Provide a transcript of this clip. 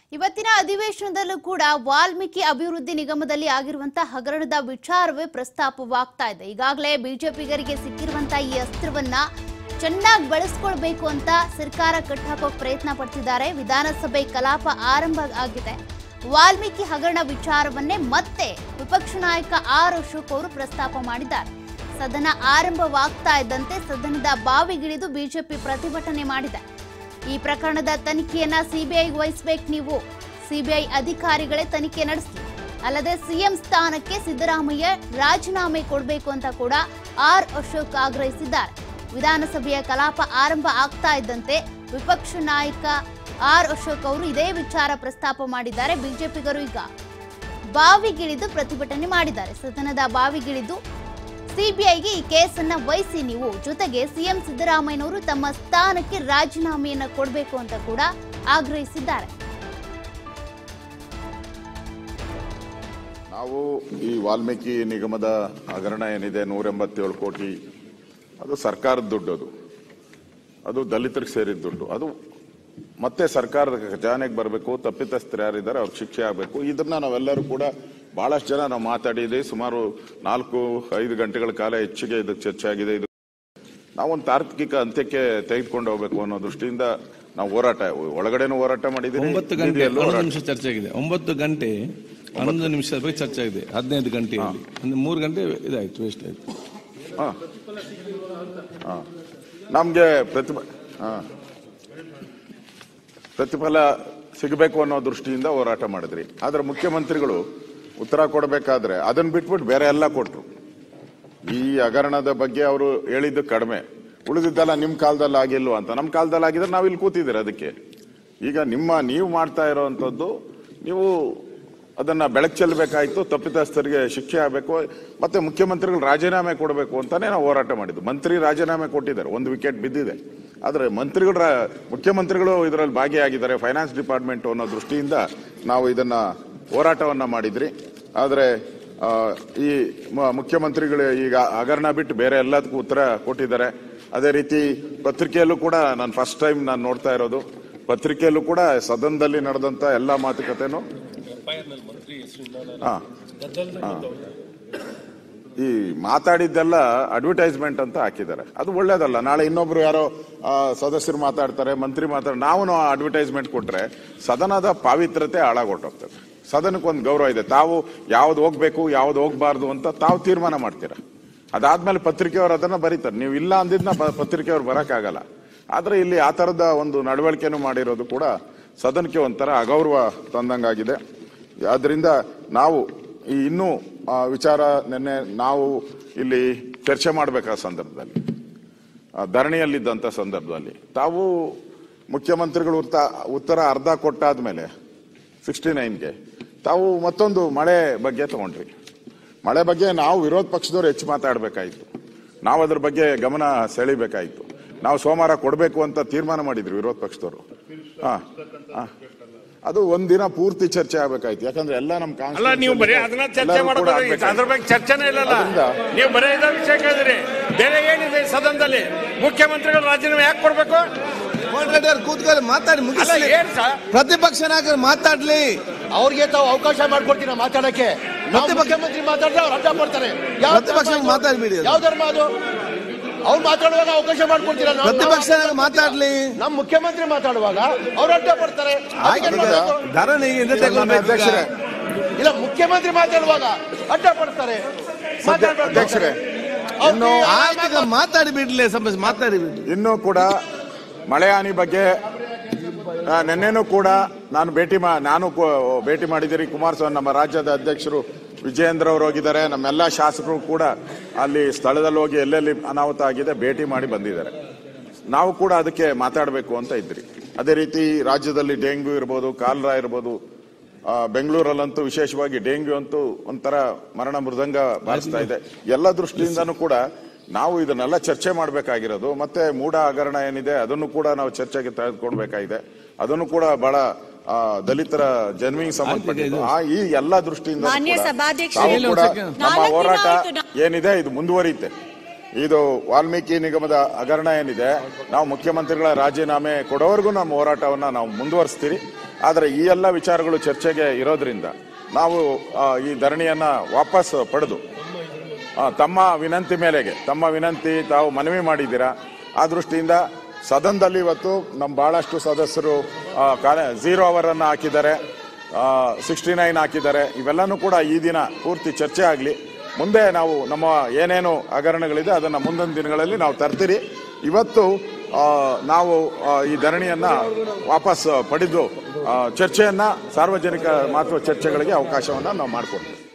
ಇವತ್ತಿನ ಅಧಿವೇಶನದಲ್ಲೂ ಕೂಡ ವಾಲ್ಮೀಕಿ ಅಭಿವೃದ್ಧಿ ನಿಗಮದಲ್ಲಿ ಆಗಿರುವಂತಹ ಹಗರಣದ ವಿಚಾರವೇ ಪ್ರಸ್ತಾಪವಾಗ್ತಾ ಇದೆ ಈಗಾಗಲೇ ಬಿಜೆಪಿಗರಿಗೆ ಸಿಕ್ಕಿರುವಂತಹ ಈ ಅಸ್ತ್ರವನ್ನ ಚೆನ್ನಾಗಿ ಬಳಸ್ಕೊಳ್ಬೇಕು ಅಂತ ಸರ್ಕಾರ ಕಟ್ಟಾಕೋಕ್ ಪ್ರಯತ್ನ ಪಡ್ತಿದ್ದಾರೆ ವಿಧಾನಸಭೆ ಕಲಾಪ ಆರಂಭ ಆಗಿದೆ ವಾಲ್ಮೀಕಿ ಹಗರಣ ವಿಚಾರವನ್ನೇ ಮತ್ತೆ ವಿಪಕ್ಷ ನಾಯಕ ಆರ್ ಅಶೋಕ್ ಅವರು ಪ್ರಸ್ತಾಪ ಮಾಡಿದ್ದಾರೆ ಸದನ ಆರಂಭವಾಗ್ತಾ ಇದ್ದಂತೆ ಸದನದ ಬಾವಿಗಿಳಿದು ಬಿಜೆಪಿ ಪ್ರತಿಭಟನೆ ಮಾಡಿದೆ ಈ ಪ್ರಕರಣದ ತನಿಖೆಯನ್ನ ಸಿಬಿಐಗೆ ವಹಿಸಬೇಕು ನೀವು ಸಿಬಿಐ ಅಧಿಕಾರಿಗಳೇ ತನಿಖೆ ನಡೆಸಲಿ ಅಲ್ಲದೆ ಸಿಎಂ ಸ್ಥಾನಕ್ಕೆ ಸಿದ್ದರಾಮಯ್ಯ ರಾಜೀನಾಮೆ ಕೊಡಬೇಕು ಅಂತ ಕೂಡ ಆರ್ ಅಶೋಕ್ ಆಗ್ರಹಿಸಿದ್ದಾರೆ ವಿಧಾನಸಭೆಯ ಕಲಾಪ ಆರಂಭ ಆಗ್ತಾ ಇದ್ದಂತೆ ವಿಪಕ್ಷ ನಾಯಕ ಆರ್ ಅಶೋಕ್ ಅವರು ಇದೇ ವಿಚಾರ ಪ್ರಸ್ತಾಪ ಮಾಡಿದ್ದಾರೆ ಬಿಜೆಪಿಗರು ಈಗ ಬಾವಿಗಿಳಿದು ಪ್ರತಿಭಟನೆ ಮಾಡಿದ್ದಾರೆ ಸದನದ ಬಾವಿಗಿಳಿದು ಸಿಬಿಐಗೆ ಈ ಕೇಸನ್ನ ವಹಿಸಿ ನೀವು ಜೊತೆಗೆ ಸಿಎಂ ಸಿದ್ದರಾಮಯ್ಯನವರು ತಮ್ಮ ಸ್ಥಾನಕ್ಕೆ ರಾಜೀನಾಮೆಯನ್ನ ಕೊಡಬೇಕು ಅಂತ ಕೂಡ ಆಗ್ರಹಿಸಿದ್ದಾರೆ ನಾವು ಈ ವಾಲ್ಮೀಕಿ ನಿಗಮದ ಹಗರಣ ಏನಿದೆ ನೂರ ಎಂಬತ್ತೇಳು ಕೋಟಿ ಅದು ಸರ್ಕಾರದ ದುಡ್ಡು ಅದು ಅದು ದಲಿತರಿಗೆ ಸೇರಿದ ದುಡ್ಡು ಅದು ಮತ್ತೆ ಸರ್ಕಾರದ ಖಜಾನೆಗೆ ಬರಬೇಕು ತಪ್ಪಿತಸ್ಥರು ಯಾರಿದ್ದಾರೆ ಅವ್ರಿಗೆ ಶಿಕ್ಷೆ ಆಗಬೇಕು ಇದನ್ನ ನಾವೆಲ್ಲರೂ ಕೂಡ ಬಹಳಷ್ಟು ಜನ ನಾವು ಮಾತಾಡಿದ್ದೀವಿ ಸುಮಾರು ನಾಲ್ಕು ಐದು ಗಂಟೆಗಳ ಕಾಲ ಹೆಚ್ಚಿಗೆ ಇದಕ್ಕೆ ಚರ್ಚೆ ಆಗಿದೆ ಇದು ನಾವೊಂದು ತಾರ್ಕಿಕ ಅಂತ್ಯಕ್ಕೆ ತೆಗೆದುಕೊಂಡು ಹೋಗ್ಬೇಕು ಅನ್ನೋ ದೃಷ್ಟಿಯಿಂದ ನಾವು ಹೋರಾಟ ಒಳಗಡೆನೂ ಹೋರಾಟ ಮಾಡಿದ್ದೀವಿ ಒಂಬತ್ತು ಗಂಟೆ ಬೀದಿಯಲ್ಲೂ ಹನ್ನೊಂದು ಹೋರಾಟ ನಿಮಿಷ ಚರ್ಚೆ ಆಗಿದೆ ಒಂಬತ್ತು ಗಂಟೆ ಹನ್ನೊಂದು ನಿಮಿಷದ ಬಗ್ಗೆ ಚರ್ಚೆ ಆಗಿದೆ ಹದಿನೈದು ಗಂಟೆಯಲ್ಲಿ ಅಂದ್ರೆ ಮೂರು ಗಂಟೆ ಇದಾಯ್ತು ವೇಸ್ಟ್ ಆಯ್ತು ಹಾ. ಹಾ. ನಮ್ಗೆ ಪ್ರತಿಭ ಹಾ. ಪ್ರತಿಫಲ ಸಿಗಬೇಕು ಅನ್ನೋ ದೃಷ್ಟಿಯಿಂದ ಹೋರಾಟ ಮಾಡಿದ್ರಿ ಆದ್ರೆ ಮುಖ್ಯಮಂತ್ರಿಗಳು ಉತ್ತರ ಕೊಡಬೇಕಾದ್ರೆ ಅದನ್ನ ಬಿಟ್ಬಿಟ್ಟು ಬೇರೆ ಎಲ್ಲ ಕೊಟ್ರು ಈ ಹಗರಣದ ಬಗ್ಗೆ ಅವರು ಹೇಳಿದ್ದು ಕಡಿಮೆ ಉಳಿದಿದ್ದೆಲ್ಲ ನಿಮ್ ಕಾಲದಲ್ಲಿ ಆಗಿಲ್ವ ಅಂತ ನಮ್ಮ ಕಾಲದಲ್ಲಿ ಆಗಿದ್ರೆ ನಾವು ಇಲ್ಲಿ ಕೂತಿದ್ದೀರ ಅದಕ್ಕೆ ಈಗ ನಿಮ್ಮ ನೀವು ಮಾಡ್ತಾ ಇರೋವಂಥದ್ದು ನೀವು ಅದನ್ನ ಬೆಳಕು ಚೆಲ್ಲಬೇಕಾಯ್ತು ತಪ್ಪಿತಸ್ಥರಿಗೆ ಶಿಕ್ಷೆ ಆಗಬೇಕು ಮತ್ತೆ ಮುಖ್ಯಮಂತ್ರಿಗಳು ರಾಜೀನಾಮೆ ಕೊಡಬೇಕು ಅಂತಾನೆ ನಾವು ಹೋರಾಟ ಮಾಡಿದ್ದು ಮಂತ್ರಿ ರಾಜೀನಾಮೆ ಕೊಟ್ಟಿದ್ದಾರೆ ಒಂದು ವಿಕೆಟ್ ಬಿದ್ದಿದೆ ಆದ್ರೆ ಮಂತ್ರಿಗಳ ರಾ- ಮುಖ್ಯಮಂತ್ರಿಗಳು ಇದರಲ್ಲಿ ಭಾಗಿಯಾಗಿದ್ದಾರೆ ಫೈನಾನ್ಸ್ ಡಿಪಾರ್ಟ್ಮೆಂಟ್ ಅನ್ನೋ ದೃಷ್ಟಿಯಿಂದ ನಾವು ಇದನ್ನ ಹೋರಾಟವನ್ನ ಮಾಡಿದ್ರಿ ಆದ್ರೆ ಆ, ಈ ಮ- ಮುಖ್ಯಮಂತ್ರಿಗಳು ಈಗ ಹಗರಣ ಬಿಟ್ಟು ಬೇರೆ ಎಲ್ಲದಕ್ಕೂ ಉತ್ತರ ಕೊಟ್ಟಿದ್ದಾರೆ ಅದೇ ರೀತಿ ಪತ್ರಿಕೆಯಲ್ಲೂ ಕೂಡ ನಾನು ಫಸ್ಟ್ ಟೈಮ್ ನಾನು ನೋಡ್ತಾ ಇರೋದು ಪತ್ರಿಕೆಯಲ್ಲೂ ಕೂಡ ಸದನದಲ್ಲಿ ನಡೆದಂತ ಎಲ್ಲ ಮಾತುಕತೆನೂ ಹಾ ಹಾ. ಈ ಮಾತಾಡಿದ್ದೆಲ್ಲ ಅಡ್ವರ್ಟೈಸ್ಮೆಂಟ್ ಅಂತ ಹಾಕಿದ್ದಾರೆ ಅದು ಒಳ್ಳೇದಲ್ಲ ನಾಳೆ ಇನ್ನೊಬ್ರು ಯಾರೋ ಆ, ಸದಸ್ಯರು ಮಾತಾಡ್ತಾರೆ ಮಂತ್ರಿ ಮಾತಾಡ ನಾವು ಅಡ್ವರ್ಟೈಸ್ಮೆಂಟ್ ಕೊಟ್ರೆ ಸದನದ ಪಾವಿತ್ರತೆ ಹಾಳಾಗೊಟ್ಟೋಗ್ತದೆ ಸದನಕ್ಕೆ ಒಂದು ಗೌರವ ಇದೆ ತಾವು ಯಾವ್ದು ಹೋಗ್ಬೇಕು ಯಾವ್ದು ಹೋಗ್ಬಾರ್ದು ಅಂತ ತಾವು ತೀರ್ಮಾನ ಮಾಡ್ತೀರಾ ಅದಾದ್ಮೇಲೆ ಪತ್ರಿಕೆಯವರು ಅದನ್ನ ಬರೀತಾರೆ ನೀವು ಇಲ್ಲ ಅಂದಿದ್ನ ಪ- ಪತ್ರಿಕೆಯವ್ರು ಬರಕ್ಕಾಗಲ್ಲ ಆದ್ರೆ ಇಲ್ಲಿ ಆ ತರದ ಒಂದು ನಡವಳಿಕೆನೂ ಮಾಡಿರೋದು ಕೂಡ ಸದನಕ್ಕೆ ಒಂಥರ ಅಗೌರವ ತಂದಂಗಾಗಿದೆ ಆದ್ರಿಂದ ನಾವು ಈ ಇನ್ನೂ ಆ, ವಿಚಾರ ನಿನ್ನೆ ನಾವು ಇಲ್ಲಿ ಚರ್ಚೆ ಮಾಡಬೇಕಾದ ಸಂದರ್ಭದಲ್ಲಿ ಆ, ಧರಣಿಯಲ್ಲಿದ್ದಂಥ ಸಂದರ್ಭದಲ್ಲಿ ತಾವು ಮುಖ್ಯಮಂತ್ರಿಗಳು ಉತ್ತ- ಉತ್ತರ ಅರ್ಧ ಕೊಟ್ಟಾದ್ಮೇಲೆ ಸಿಕ್ಸ್ಟಿ ನೈನ್ಗೆ ತಾವು ಮತ್ತೊಂದು ಮಳೆ ಬಗ್ಗೆ ತಗೊಂಡ್ರಿ ಮಳೆ ಬಗ್ಗೆ ನಾವು ವಿರೋಧ ಪಕ್ಷದವ್ರು ಹೆಚ್ಚು ಮಾತಾಡಬೇಕಾಯಿತು ನಾವು ಅದ್ರ ಬಗ್ಗೆ ಗಮನ ಸೆಳಿಬೇಕಾಯಿತು ನಾವು ಸೋಮವಾರ ಕೊಡಬೇಕು ಅಂತ ತೀರ್ಮಾನ ಮಾಡಿದ್ರಿ ವಿರೋಧ ಪಕ್ಷದವರು ಹಾ ಹಾ. ಅದು ಒಂದಿನ ಪೂರ್ತಿ ಚರ್ಚೆ ಆಗ್ಬೇಕಾಯ್ತು ಯಾಕಂದ್ರೆ ಎಲ್ಲ ನಮ್ಮ ಅಲ್ಲ ನೀವು ಬರೀ ಅದನ್ನ ಚರ್ಚೆ ಮಾಡೋದು ಅದ್ರ ಬಗ್ಗೆ ಚರ್ಚೆನೇ ಇಲ್ಲಲ್ಲ ಅದರಿಂದ- ನೀವು ಬರೀ ಇದ ವಿಷಯ ಕೇಳಿದ್ರಿ ಬೇರೆ ಏನಿದೆ ಈ ಸದನದಲ್ಲಿ ಮುಖ್ಯಮಂತ್ರಿಗಳು ರಾಜೀನಾಮೆ ಯಾಕೆ ಕೊಡ್ಬೇಕು ಮಾಡರೇಟರ್ ಕೂತ್ಕೊಳ್ಳಿ ಮಾತಾಡಿ ಅಲ್ಲ ಮುಗಿಸ್ಲಿ ಏನ್ ಸರ್ ಪ್ರತಿಪಕ್ಷ ನಾಯಕರು ಮಾತಾಡ್ಲಿ ಅವ್ರಿಗೆ ತಾವು ಅವಕಾಶ ಮಾಡ್ಕೊಡ್ತೀರಾ ಮಾತಾಡಕ್ಕೆ ನಾವು ಪ್ರತಿಪಕ್ಷ- ಮುಖ್ಯಮಂತ್ರಿ ಮಾತಾಡಿದ್ರೆ ಅವ್ರು ಅಡ್ಡ ಬರ್ತಾರೆ ಯಾವ ಪ್ರತಿಪಕ್ಷ ಧರ್ಮ ಅದು? ಮಾತಾಡ್ಬಿಡಿ ಅದು. ಯಾವ ಧರ್ಮ ಅದು ಅವ್ರು ಮಾತಾಡುವಾಗ ಅವಕಾಶ ಮಾಡ್ಕೊಡ್ತೀರಾ ನಾವು- ಪ್ರತಿಪಕ್ಷ ನಾವು ನಾಯಕ ಮಾತಾಡ್ಲಿ ನಮ್ಮ ಮುಖ್ಯಮಂತ್ರಿ ಮಾತಾಡುವಾಗ ಅವ್ರು ಅಡ್ಡ ಬರ್ತಾರೆ ಅದಕ್ಕೆ ಏನ್ ಮಾಡೋದು? ಧರಣಿಗೆ ಅಧ್ಯಕ್ಷರೇ ಇಲ್ಲ ಮುಖ್ಯಮಂತ್ರಿ ಮಾತಾಡುವಾಗ ಅಡ್ಡ ಬರ್ತಾರೆ ಮಾತಾಡ್ಬಾರ್ದು. ಅಧ್ಯಕ್ಷರೇ ಅವ್ರು ಇನ್ನು ಆಯ್ತು ಈಗ ಮಾತಾಡಿ ಬಿಡ್ಲಿ ಸಮಸ್ಯೆ ಮಾತಾಡಿ ಬಿಡ್ಲಿ ಇನ್ನೂ ಕೂಡ ಮಳೆ ಹಾನಿ ಬಗ್ಗೆ ಆ, ನಿನ್ನೆನೂ ಕೂಡ ನಾನು ಭೇಟಿ ಮಾ ನಾನು ಕೂ- ಭೇಟಿ ಮಾಡಿದ್ದೀರಿ ಕುಮಾರಸ್ವಾಮಿ ನಮ್ಮ ರಾಜ್ಯದ ಅಧ್ಯಕ್ಷರು ವಿಜಯೇಂದ್ರ ಅವರು ಹೋಗಿದ್ದಾರೆ ನಮ್ಮೆಲ್ಲ ಶಾಸಕರು ಕೂಡ ಅಲ್ಲಿ ಸ್ಥಳದಲ್ಲಿ ಹೋಗಿ ಎಲ್ಲೆಲ್ಲಿ ಅನಾಹುತ ಆಗಿದೆ ಭೇಟಿ ಮಾಡಿ ಬಂದಿದ್ದಾರೆ ನಾವು ಕೂಡ ಅದಕ್ಕೆ ಮಾತಾಡಬೇಕು ಅಂತ ಇದ್ರಿ ಅದೇ ರೀತಿ ರಾಜ್ಯದಲ್ಲಿ ಡೆಂಗ್ಯೂ ಇರ್ಬೋದು ಕಾಲರಾ ಇರ್ಬೋದು ಆ, ಬೆಂಗಳೂರಲ್ಲಂತೂ ವಿಶೇಷವಾಗಿ ಡೆಂಗ್ಯೂ ಅಂತೂ ಒಂಥರ ಮರಣ ಮೃದಂಗ ಬಾರಿಸ್ತಾ ಇದೆ ಎಲ್ಲ ದೃಷ್ಟಿಯಿಂದನೂ ಕೂಡ ನಾವು ಇದನ್ನೆಲ್ಲ ಚರ್ಚೆ ಮಾಡಬೇಕಾಗಿರೋದು ಮತ್ತೆ ಮೂಢ ಹಗರಣ ಏನಿದೆ ಅದನ್ನು ಕೂಡ ನಾವು ಚರ್ಚೆಗೆ ತೆಗೆದುಕೊಡ್ಬೇಕಾಗಿದೆ ಅದನ್ನು ಕೂಡ ಬಹಳ ಆ, ದಲಿತರ ಜನ್ಮಿಂಗ್ ಸಂಬಂಧಪಟ್ಟಿದ್ದು ಆ ಈ ಎಲ್ಲ ದೃಷ್ಟಿಯಿಂದ ಮಾನ್ಯ ಸಭಾಧ್ಯಕ್ಷರೇ, ತಾವು ಕೂಡ ಹೇಳಿ ಒಂದು ನಮ್ಮ ನಾಲ್ಕು ದಿನ ಹೋರಾಟ ಆಯ್ತು ನಾ- ಏನಿದೆ ಇದು ಮುಂದುವರಿಯುತ್ತೆ ಇದು ವಾಲ್ಮೀಕಿ ನಿಗಮದ ಹಗರಣ ಏನಿದೆ ನಾವು ಮುಖ್ಯಮಂತ್ರಿಗಳ ರಾಜೀನಾಮೆ ಕೊಡೋವರೆಗೂ ನಮ್ಮ ಹೋರಾಟವನ್ನ ನಾವು ಮುಂದುವರಿಸ್ತೀರಿ ಆದರೆ ಈ ಎಲ್ಲ ವಿಚಾರಗಳು ಚರ್ಚೆಗೆ ಇರೋದ್ರಿಂದ ನಾವು ಆ, ಈ ಧರಣಿಯನ್ನ ವಾಪಸ್ ಪಡೆದು ಆ, ತಮ್ಮ ವಿನಂತಿ ಮೇಲೆಗೆ ತಮ್ಮ ವಿನಂತಿ ತಾವು ಮನವಿ ಮಾಡಿದ್ದೀರಾ ಆ ದೃಷ್ಟಿಯಿಂದ ಸದನದಲ್ಲಿ ಇವತ್ತು ನಮ್ಮ ಬಹಳಷ್ಟು ಸದಸ್ಯರು ಝೀರೋ ಅವರ್ ಅನ್ನು ಹಾಕಿದ್ದಾರೆ ಸಿಕ್ಸ್ಟಿ ನೈನ್ ಹಾಕಿದ್ದಾರೆ ಇವೆಲ್ಲನೂ ಕೂಡ ಈ ದಿನ ಪೂರ್ತಿ ಚರ್ಚೆ ಆಗಲಿ ಮುಂದೆ ನಾವು ನಮ್ಮ ಏನೇನು ಹಗರಣಗಳಿದೆ ಅದನ್ನು ಮುಂದಿನ ದಿನಗಳಲ್ಲಿ ನಾವು ತರ್ತೀರಿ ಇವತ್ತು ಆ, ನಾವು ಆ, ಈ ಧರಣಿಯನ್ನ ವಾಪಸ್ ಪಡೆದು ಆ, ಚರ್ಚೆಯನ್ನ ಸಾರ್ವಜನಿಕ ಮಹತ್ವ ಚರ್ಚೆಗಳಿಗೆ ಅವಕಾಶವನ್ನ ನಾವು ಮಾಡಿಕೊಡ್ತೀವಿ